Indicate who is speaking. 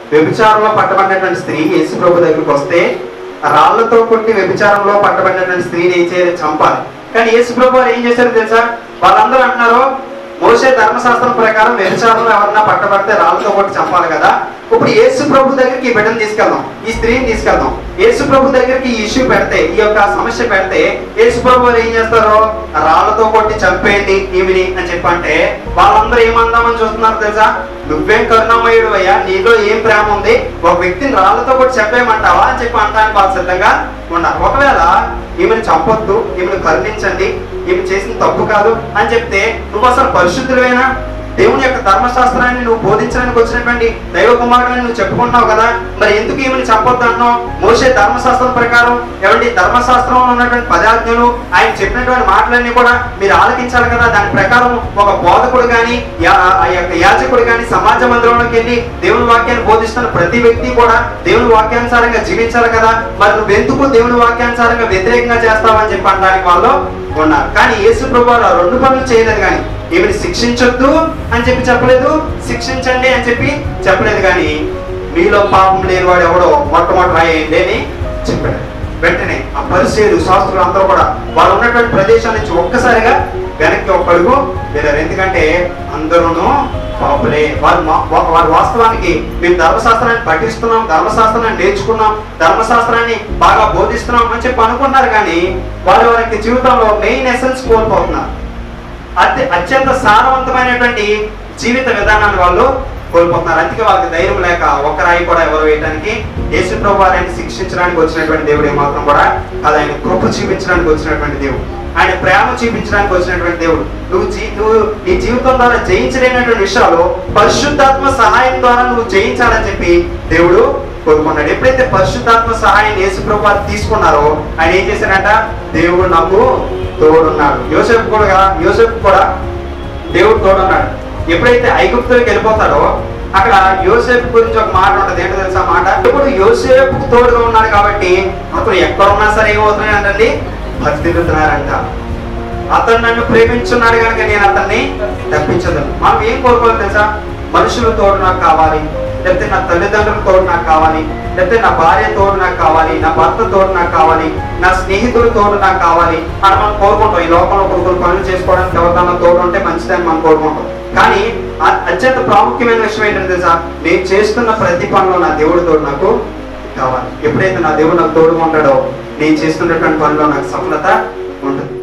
Speaker 1: వ్యభిచారంలో పట్టబడినటువంటి స్త్రీ యేసు ప్రభు దగ్గరికి వస్తే రాళ్లతో కొట్టి వ్యభిచారంలో పట్టబడినటువంటి స్త్రీని ఏం చేయాలి చంపాలి కానీ యేసు ప్రభు వారు ఏం చేశారు తెలుసా వాళ్ళందరూ అంటున్నారు మోసే ధర్మశాస్త్రం ప్రకారం వ్యభిచారంలో ఎవరన్నా పట్టబడితే రాళ్ళతో కొట్టి చంపాలి కదా ఇప్పుడు యేసు ప్రభు దగ్గరికి ఈ బిడ్డను తీసుకెళ్దాం ఈ స్త్రీని తీసుకెళ్దాం యేసు ప్రభు దగ్గరికి ఈ ఇష్యూ పెడితే ఈ యొక్క సమస్య పెడితే యేసు ప్రభు వారు ఏం చేస్తారు రాళ్లతో కొట్టి చంపేయండి ఈమెని అని చెప్పంటే వాళ్ళందరూ ఏమందామని చూస్తున్నారు తెలుసా నువ్వేం కరుణమయుడు అయ్యా నీలో ఏం ప్రేమ ఉంది ఒక వ్యక్తిని రాళ్లతో కొట్టి చెప్పేయమంటావా అని చెప్పి అంటానికి వాళ్ళు సిద్ధంగా ఉన్నారు ఒకవేళ ఈమెను చంపొద్దు ఈమెను కరుణించండి ఈమె చేసిన తప్పు కాదు అని చెప్తే నువ్వు అసలు పరిశుద్ధులైనా దేవుని యొక్క ధర్మశాస్త్రాన్ని నువ్వు బోధించడానికి వచ్చినటువంటి దైవ కుమారుడని నువ్వు చెప్పుకుంటున్నావు కదా మరి ఎందుకు ఈమెను చెప్పొద్దు అంటున్నావు మోసే ధర్మశాస్త్రం ప్రకారం ఏమండి ధర్మశాస్త్రంలో ఉన్నటువంటి పదార్థాలు ఆయన చెప్పినటువంటి మాటలన్నీ కూడా మీరు ఆలకించాలి కదా దాని ప్రకారం ఒక బోధకుడు కానీ ఆ యొక్క యాజకుడు కానీ సమాజ మందిరంలోకి వెళ్ళి దేవుని వాక్యాన్ని బోధిస్తున్న ప్రతి వ్యక్తి కూడా దేవుని వాక్యానుసారంగా జీవించాలి కదా మరి నువ్వు ఎందుకు దేవుని వాక్యానుసారంగా వ్యతిరేకంగా చేస్తావని చెప్పి అనడానికి వాళ్ళు ఉన్నారు కానీ యేసు ప్రభు వారు ఆ రెండు పనులు చేయలేదు కానీ ఈమెను శిక్షించొద్దు అని చెప్పి చెప్పలేదు శిక్షించండి అని చెప్పి చెప్పలేదు కానీ మీలో పాపం లేని వాడు ఎవడో మొట్టమొదటి రాయండి అని చెప్పాడు వెంటనే ఆ పరిచయలు శాస్త్రులు అందరూ కూడా వాళ్ళు ఉన్నటువంటి ప్రదేశం నుంచి ఒక్కసారిగా వెనక్కి ఒక అడుగు వెళ్ళారు ఎందుకంటే అందరూను పాపులే వారు మా- వా- వారు వాస్తవానికి మేము ధర్మశాస్త్రాన్ని పఠిస్తున్నాం ధర్మశాస్త్రాన్ని నేర్చుకున్నాం ధర్మశాస్త్రాన్ని బాగా బోధిస్తున్నాం అని చెప్పి అనుకున్నారు కానీ వారి వారికి జీవితంలో మెయిన్ ఎసెన్స్ కోల్పోతున్నారు అత్య అత్యంత సారవంతమైనటువంటి జీవిత విధానాన్ని వాళ్ళు కోల్పోతున్నారు అందుకే వాళ్ళకి ధైర్యం లేక ఒక్క రాయి కూడా ఎవరు వేయడానికి యేసు ప్రభు వారిని శిక్షించడానికి వచ్చినటువంటి దేవుడు ఏమాత్రం కూడా కాదు ఆయన కృప చూపించడానికి వచ్చినటువంటి దేవుడు ఆయన ప్రేమ చూపించడానికి వచ్చినటువంటి దేవుడు నువ్వు జీ నువ్వు నీ జీవితం ద్వారా జయించలేనటువంటి విషయాలు పరిశుద్ధాత్మ సహాయం ద్వారా నువ్వు జయించాలని చెప్పి దేవుడు కోరుకున్నాడు ఎప్పుడైతే పరిశుద్ధాత్మ సహాయం యేసు ప్రభు వారు తీసుకున్నారో ఆయన ఏం చేశాడంట దేవుడు నాకు తోడున్నాడు యోసేపు కూడా యోసేపు కూడా దేవుడు తోడున్నాడు ఎప్పుడైతే ఐగుప్తులకు వెళ్ళిపోతాడో అక్కడ యోసేపు గురించి ఒక మాట ఉంటుంది ఏంటో తెలుసా మాట ఇప్పుడు యోసేపు తోడుగా ఉన్నాడు కాబట్టి అప్పుడు ఎక్కడ ఉన్నా సరే ఏమవుతున్నాడంటే భక్తిరుతున్నారంట అతను నన్ను ప్రేమించున్నాడు కనుక నేను అతన్ని తప్పించదు మనం ఏం కోరుకోవాలి తెలుసా మనుషులు తోడు నాకు కావాలి లేకపోతే నా తల్లిదండ్రుల తోడు నాకు కావాలి లేకపోతే నా భార్య తోడు నాకు కావాలి నా భర్త తోడు నాకు కావాలి నా స్నేహితుడు తోడు నాకు కావాలి అని మనం కోరుకుంటాం ఈ లోకంలో కొన్ని కొన్ని పనులు చేసుకోవడానికి ఎవరికైనా తోడు ఉంటే మంచిదని మనం కోరుకుంటాం కానీ అ- అత్యంత ప్రాముఖ్యమైన విషయం ఏంటంటే తెలుసా నేను చేస్తున్న ప్రతి పనిలో నా దేవుడు తోడు నాకు కావాలి ఎప్పుడైతే నా దేవుడు నాకు తోడుగా ఉంటాడో నేను చేస్తున్నటువంటి పనిలో నాకు సఫలత ఉంటుంది